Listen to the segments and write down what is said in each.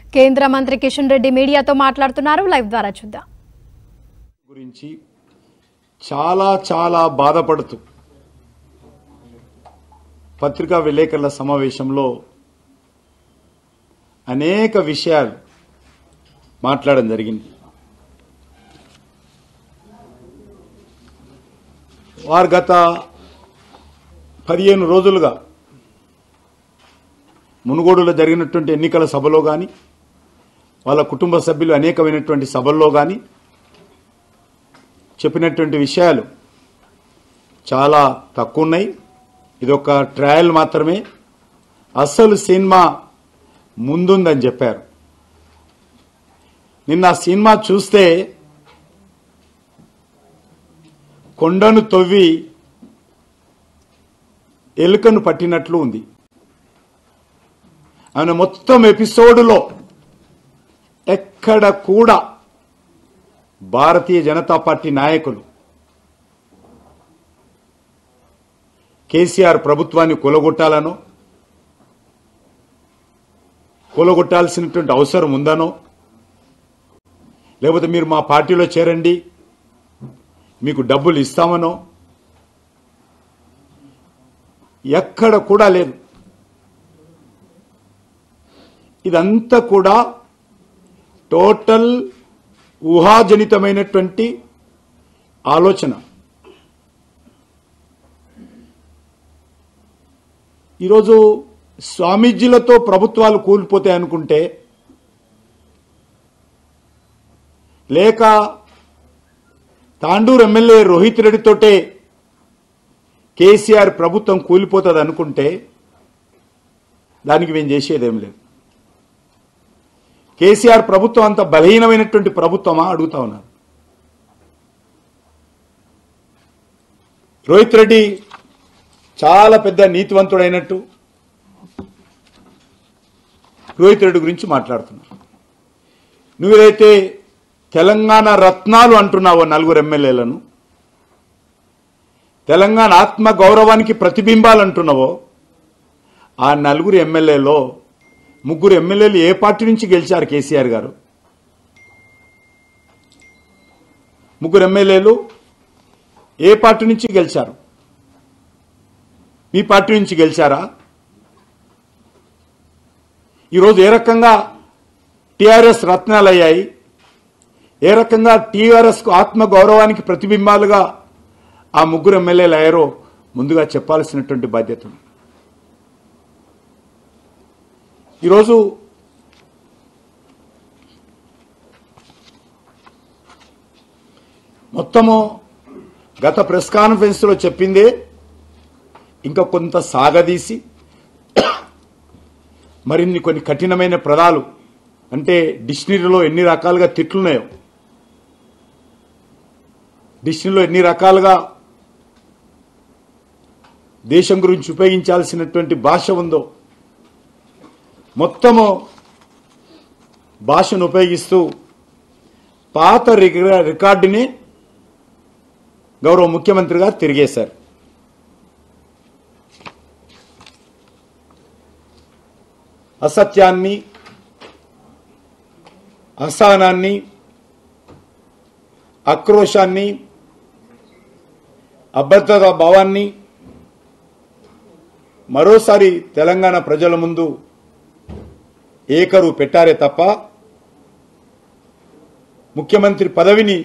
కేంద్ర మంత్రి కిషన్ రెడ్డి మీడియాతో మాట్లాడుతున్నారు లైవ్ ద్వారా చూద్దాం గురించి చాలా చాలా బాధపడుతూ పత్రికా విలేకరుల సమావేశంలో అనేక విషయాలు మాట్లాడడం జరిగింది వారు గత పదిహేను రోజులుగా మునుగోడులో జరిగినటువంటి ఎన్నికల సభలో కానీ వాళ్ళ కుటుంబ సభ్యులు అనేకమైనటువంటి సభల్లో కానీ చెప్పినటువంటి విషయాలు చాలా తక్కువ ఉన్నాయి ఇదొక ట్రయల్ మాత్రమే అసలు సినిమా ముందుందని చెప్పారు నిన్న ఆ సినిమా చూస్తే కొండను తవ్వి ఎలుకను పట్టినట్లు ఉంది ఆయన మొత్తం ఎపిసోడులో ఎక్కడ కూడా భారతీయ జనతా పార్టీ నాయకులు కేసీఆర్ ప్రభుత్వాన్ని కూలగొట్టాలనో కూలగొట్టాల్సినటువంటి అవసరం ఉందనో లేకపోతే మీరు మా పార్టీలో చేరండి మీకు డబ్బులు ఇస్తామనో ఎక్కడ కూడా లేదు ఇదంతా కూడా టోటల్ ఊహాజనితమైనటువంటి ఆలోచన ఈరోజు స్వామీజీలతో ప్రభుత్వాలు కూలిపోతాయి అనుకుంటే లేక తాండూరు ఎమ్మెల్యే రోహిత్ రెడ్డితోటే కేసీఆర్ ప్రభుత్వం కూలిపోతుంది అనుకుంటే దానికి మేము చేసేదేం లేదు కేసీఆర్ ప్రభుత్వం అంత బలహీనమైనటువంటి ప్రభుత్వమా అడుగుతా ఉన్నారు రోహిత్ రెడ్డి చాలా పెద్ద నీతివంతుడైనట్టు రోహిత్ రెడ్డి గురించి మాట్లాడుతున్నారు నువ్వేదైతే తెలంగాణ రత్నాలు అంటున్నావో నలుగురు ఎమ్మెల్యేలను తెలంగాణ ఆత్మ గౌరవానికి ప్రతిబింబాలు అంటున్నావో ఆ నలుగురు ఎమ్మెల్యేలో ముగ్గురు ఎమ్మెల్యేలు ఏ పార్టీ నుంచి గెలిచారు కేసీఆర్ గారు ముగ్గురు ఎమ్మెల్యేలు ఏ పార్టీ నుంచి గెలిచారు మీ పార్టీ నుంచి గెలిచారా ఈరోజు ఏ రకంగా టీఆర్ఎస్ రత్నాలు అయ్యాయి ఏ రకంగా టీఆర్ఎస్ కు ఆత్మ గౌరవానికి ప్రతిబింబాలుగా ఆ ముగ్గురు ఎమ్మెల్యేలు అయ్యారో ముందుగా చెప్పాల్సినటువంటి బాధ్యత ఉంది ఈరోజు మొత్తము గత ప్రెస్ కాన్ఫరెన్స్ లో చెప్పిందే ఇంకా కొంత సాగదీసి మరిన్ని కొన్ని కఠినమైన పదాలు అంటే డిక్షనరీలో ఎన్ని రకాలుగా తిట్లున్నాయో డిక్షనరీలో ఎన్ని రకాలుగా దేశం గురించి ఉపయోగించాల్సినటువంటి భాష ఉందో మొత్తము భాషను ఉపయోగిస్తూ పాత రిక- రికార్డుని గౌరవ ముఖ్యమంత్రి గారు తిరిగేశారు అసత్యాన్ని అసహనాన్ని ఆక్రోశాన్ని అభద్రతా భావాన్ని మరోసారి తెలంగాణ ప్రజల ముందు ఏకరు పెట్టారే తప్ప ముఖ్యమంత్రి పదవిని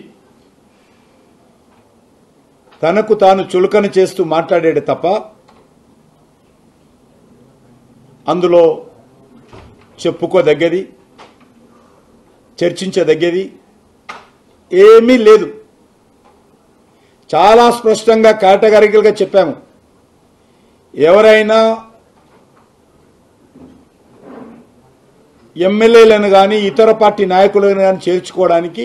తనకు తాను చులకన చేస్తూ మాట్లాడాడు తప్ప అందులో చెప్పుకోదగ్గది చర్చించదగ్గది ఏమీ లేదు చాలా స్పష్టంగా కేటగారికల్గా చెప్పాము ఎవరైనా ఎమ్మెల్యేలను కానీ ఇతర పార్టీ నాయకులను కానీ చేర్చుకోవడానికి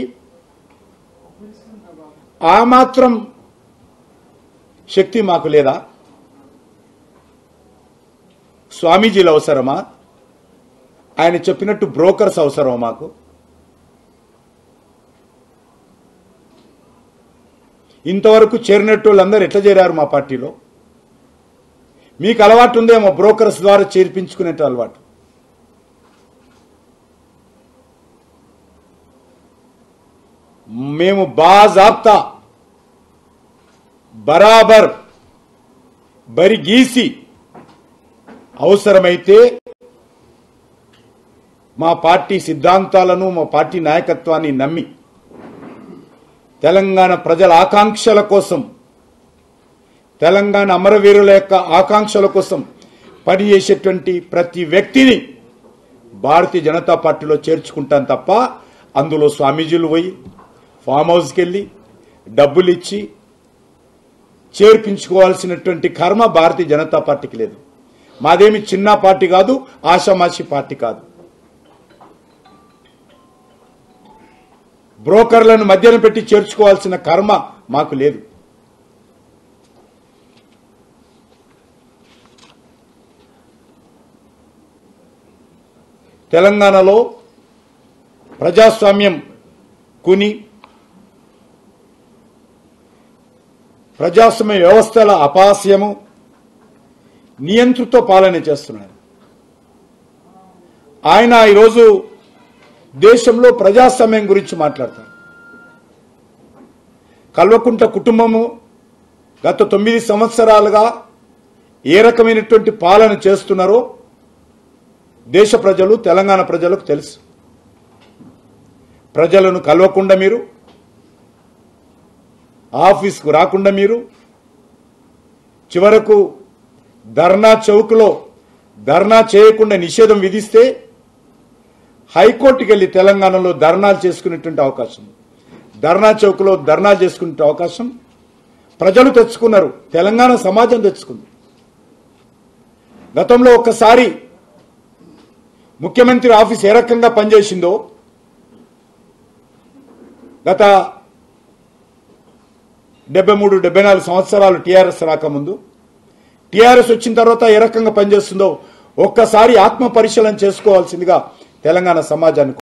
ఆ మాత్రం శక్తి మాకు లేదా స్వామీజీలు అవసరమా ఆయన చెప్పినట్టు బ్రోకర్స్ అవసరమా మాకు ఇంతవరకు చేరినట్టు వాళ్ళందరూ ఎట్లా చేరారు మా పార్టీలో మీకు అలవాటు ఉందేమో బ్రోకర్స్ ద్వారా చేర్పించుకునే అలవాటు మేము బాజాప్తా బరాబర్ బరి గీసి అవసరమైతే మా పార్టీ సిద్ధాంతాలను మా పార్టీ నాయకత్వాన్ని నమ్మి తెలంగాణ ప్రజల ఆకాంక్షల కోసం తెలంగాణ అమరవీరుల యొక్క ఆకాంక్షల కోసం పనిచేసేటువంటి ప్రతి వ్యక్తిని భారతీయ జనతా పార్టీలో చేర్చుకుంటాను తప్ప అందులో స్వామీజీలు పోయి ఫామ్ హౌస్కి వెళ్ళి డబ్బులు ఇచ్చి చేర్పించుకోవాల్సినటువంటి కర్మ భారతీయ జనతా పార్టీకి లేదు మాదేమి చిన్న పార్టీ కాదు ఆషామాషి పార్టీ కాదు బ్రోకర్లను మధ్యన పెట్టి చేర్చుకోవాల్సిన కర్మ మాకు లేదు తెలంగాణలో ప్రజాస్వామ్యం కుని ప్రజాస్వామ్య వ్యవస్థల అపాస్యము నియంతృత్వ పాలన చేస్తున్నారు ఆయన ఈరోజు దేశంలో ప్రజాస్వామ్యం గురించి మాట్లాడతారు కల్వకుంట కుటుంబము గత తొమ్మిది సంవత్సరాలుగా ఏ రకమైనటువంటి పాలన చేస్తున్నారో దేశ ప్రజలు తెలంగాణ ప్రజలకు తెలుసు ప్రజలను కలవకుండా మీరు ఆఫీస్కు రాకుండా మీరు చివరకు ధర్నా చౌక్లో ధర్నా చేయకుండా నిషేధం విధిస్తే హైకోర్టుకి వెళ్ళి తెలంగాణలో ధర్నాలు చేసుకునేటువంటి అవకాశం ధర్నా చౌక్లో ధర్నా చేసుకునే అవకాశం ప్రజలు తెచ్చుకున్నారు తెలంగాణ సమాజం తెచ్చుకుంది గతంలో ఒక్కసారి ముఖ్యమంత్రి ఆఫీస్ ఏ రకంగా పనిచేసిందో గత డెబ్బై మూడు డెబ్బై నాలుగు సంవత్సరాలు టీఆర్ఎస్ రాకముందు టీఆర్ఎస్ వచ్చిన తర్వాత ఏ రకంగా పనిచేస్తుందో ఒక్కసారి ఆత్మ పరిశీలన చేసుకోవాల్సిందిగా తెలంగాణ సమాజాన్ని